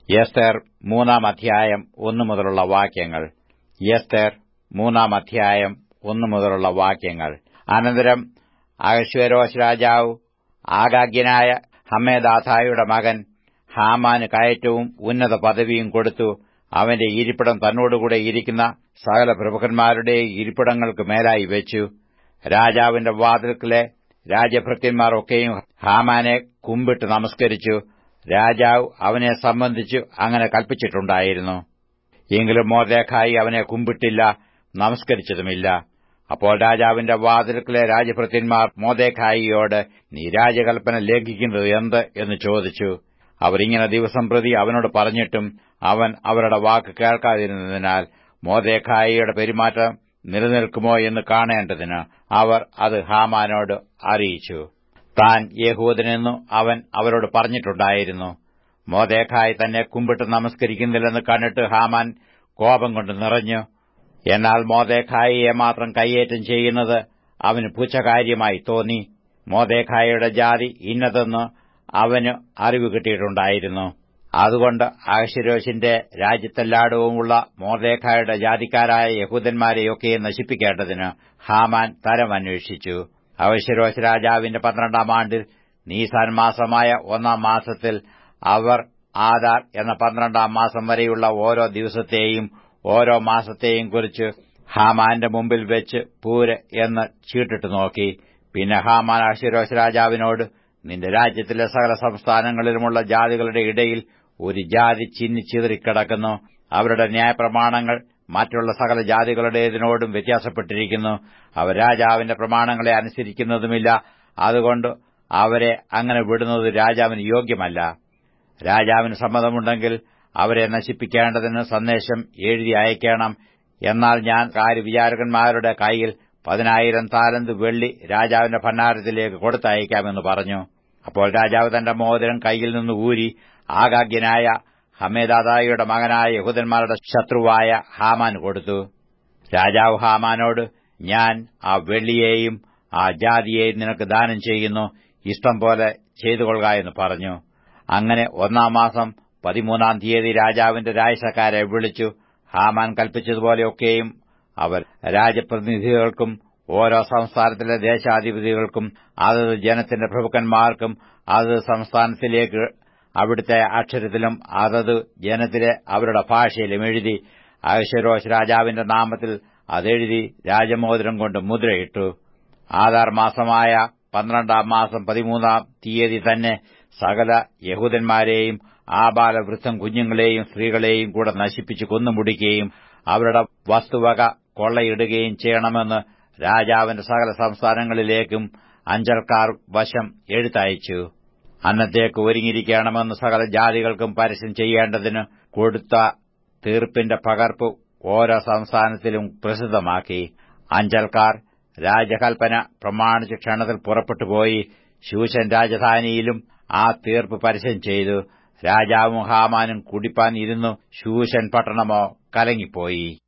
എസ്തേർ മൂന്നാം അധ്യായം ഒന്നു മുതലുള്ള വാക്യങ്ങൾ എസ്തേർ മൂന്നാം അധ്യായം ഒന്നു മുതലുള്ള വാക്യങ്ങൾ അനന്തരം അഹശ്വരോശ് രാജാവ് ആഗാഗ്യനായ ഹമ്മേദാഥായുടെ മകൻ ഹാമാന് കയറ്റവും ഉന്നത പദവിയും കൊടുത്തു അവന്റെ ഇരിപ്പിടം തന്നോടുകൂടെ ഇരിക്കുന്ന സകല പ്രഭുക്കന്മാരുടെ ഇരിപ്പിടങ്ങൾക്ക് മേലായി വെച്ചു രാജാവിന്റെ വാതിൽക്കലെ രാജഭൃത്യന്മാർ ഒക്കെയും ഹാമാനെ കുമ്പിട്ട് നമസ്കരിച്ചു രാജാവ് അവനെ സംബന്ധിച്ചു അങ്ങനെ കൽപ്പിച്ചിട്ടുണ്ടായിരുന്നു എങ്കിലും മോർദേഖായി അവനെ കുമ്പിട്ടില്ല നമസ്കരിച്ചതുമില്ല അപ്പോൾ രാജാവിന്റെ വാതിൽക്കലെ രാജഭൃത്യന്മാർ മോദേഖായിയോട് നീ രാജകൽപ്പന ലംഘിക്കുന്നത് എന്ത് എന്ന് ചോദിച്ചു അവരിങ്ങനെ ദിവസം പ്രതി അവനോട് പറഞ്ഞിട്ടും അവൻ അവരുടെ വാക്ക് കേൾക്കാതിരുന്നതിനാൽ മോദേഖായിയുടെ പെരുമാറ്റം നിലനിൽക്കുമോ എന്ന് കാണേണ്ടതിന് അവർ അത് ഹാമാനോട് അറിയിച്ചു താൻ യഹൂദനെന്നു അവൻ അവരോട് പറഞ്ഞിട്ടുണ്ടായിരുന്നു മോദേഖായി തന്നെ കുമ്പിട്ട് നമസ്കരിക്കുന്നില്ലെന്ന് കണ്ടിട്ട് ഹാമാൻ കോപം കൊണ്ട് നിറഞ്ഞു എന്നാൽ മോദേഖായിയെ മാത്രം കൈയേറ്റം ചെയ്യുന്നത് അവന് പുച്ഛകാര്യമായി തോന്നി മോദേഖായിയുടെ ജാതി ഇന്നതെന്ന് അവന് അറിവ് കിട്ടിയിട്ടുണ്ടായിരുന്നു അതുകൊണ്ട് അഹശിരോശിന്റെ രാജ്യത്തെല്ലായിടവുമുള്ള മോർദേഖായുടെ ജാതിക്കാരായ യഹൂദന്മാരെയൊക്കെ നശിപ്പിക്കേണ്ടതിന് ഹാമാൻ തരം അന്വേഷിച്ചു അവശ്യരോശ് രാജാവിന്റെ പന്ത്രണ്ടാം ആണ്ടിൽ നീസാൻ മാസമായ ഒന്നാം മാസത്തിൽ അവർ ആധാർ എന്ന പന്ത്രണ്ടാം മാസം വരെയുള്ള ഓരോ ദിവസത്തെയും ഓരോ മാസത്തെയും കുറിച്ച് ഹാമാന്റെ മുമ്പിൽ വെച്ച് പൂര് എന്ന് ചീട്ടിട്ട് നോക്കി പിന്നെ ഹാമാൻ അഷിരോശ് രാജാവിനോട് നിന്റെ രാജ്യത്തിലെ സകല സംസ്ഥാനങ്ങളിലുമുള്ള ജാതികളുടെ ഇടയിൽ ഒരു ജാതി ചിന്നിച്ചിതറിക്കിടക്കുന്നു അവരുടെ ന്യായപ്രമാണങ്ങൾ മറ്റുള്ള സകല ജാതികളുടേതിനോടും വ്യത്യാസപ്പെട്ടിരിക്കുന്നു അവർ രാജാവിന്റെ പ്രമാണങ്ങളെ അനുസരിക്കുന്നതുമില്ല അതുകൊണ്ട് അവരെ അങ്ങനെ വിടുന്നത് രാജാവിന് യോഗ്യമല്ല രാജാവിന് സമ്മതമുണ്ടെങ്കിൽ അവരെ നശിപ്പിക്കേണ്ടതിന് സന്ദേശം എഴുതി അയക്കണം എന്നാൽ ഞാൻ കാര്യവിചാരകന്മാരുടെ കൈയിൽ പതിനായിരം താലന്ത് വെള്ളി രാജാവിന്റെ ഭണ്ഡാരത്തിലേക്ക് കൊടുത്തയക്കാമെന്ന് പറഞ്ഞു അപ്പോൾ രാജാവ് തന്റെ മോതിരം കൈയിൽ നിന്ന് ഊരി ആഗാഗ്യനായ ഹമേദാദായിയുടെ മകനായ യഹൂദന്മാരുടെ ശത്രുവായ ഹാമാൻ കൊടുത്തു രാജാവ് ഹാമാനോട് ഞാൻ ആ വെള്ളിയെയും ആ ജാതിയെയും നിനക്ക് ദാനം ചെയ്യുന്നു ഇഷ്ടം പോലെ ചെയ്തുകൊള്ളുക എന്ന് പറഞ്ഞു അങ്ങനെ ഒന്നാം മാസം പതിമൂന്നാം തീയതി രാജാവിന്റെ രാജസക്കാരെ വിളിച്ചു ഹാമാൻ കൽപ്പിച്ചതുപോലെയൊക്കെയും അവർ രാജപ്രതിനിധികൾക്കും ഓരോ സംസ്ഥാനത്തിലെ ദേശാധിപതികൾക്കും അതത് ജനത്തിന്റെ പ്രഭുക്കന്മാർക്കും അതത് സംസ്ഥാനത്തിലേക്ക് അവിടുത്തെ അക്ഷരത്തിലും അതത് ജനത്തിലെ അവരുടെ ഭാഷയിലും എഴുതി അഹശ്വരോഷ് രാജാവിന്റെ നാമത്തിൽ അതെഴുതി രാജമോതിരം കൊണ്ട് മുദ്രയിട്ടു ആധാർ മാസമായ പന്ത്രണ്ടാം മാസം പതിമൂന്നാം തീയതി തന്നെ സകല യഹൂദന്മാരെയും ആബാലവൃദ്ധം കുഞ്ഞുങ്ങളെയും സ്ത്രീകളെയും കൂടെ നശിപ്പിച്ച് കൊന്നുമുടിക്കുകയും അവരുടെ വസ്തുവക കൊള്ളയിടുകയും ചെയ്യണമെന്ന് രാജാവിന്റെ സകല സംസ്ഥാനങ്ങളിലേക്കും അഞ്ചൽക്കാർ വശം എഴുത്തയച്ചു അന്നത്തേക്ക് ഒരുങ്ങിയിരിക്കണമെന്ന് സകല ജാതികൾക്കും പരസ്യം ചെയ്യേണ്ടതിന് കൊടുത്ത തീർപ്പിന്റെ പകർപ്പ് ഓരോ സംസ്ഥാനത്തിലും പ്രസിദ്ധമാക്കി അഞ്ചൽക്കാർ രാജകൽപ്പന പ്രമാണിച്ച് ക്ഷണത്തിൽ പുറപ്പെട്ടുപോയി ശൂശൻ രാജധാനിയിലും ആ തീർപ്പ് പരസ്യം ചെയ്തു രാജാവും ഹാമാനും കുടിപ്പാൻ ഇരുന്നു ശൂശൻ പട്ടണമോ കലങ്ങിപ്പോയി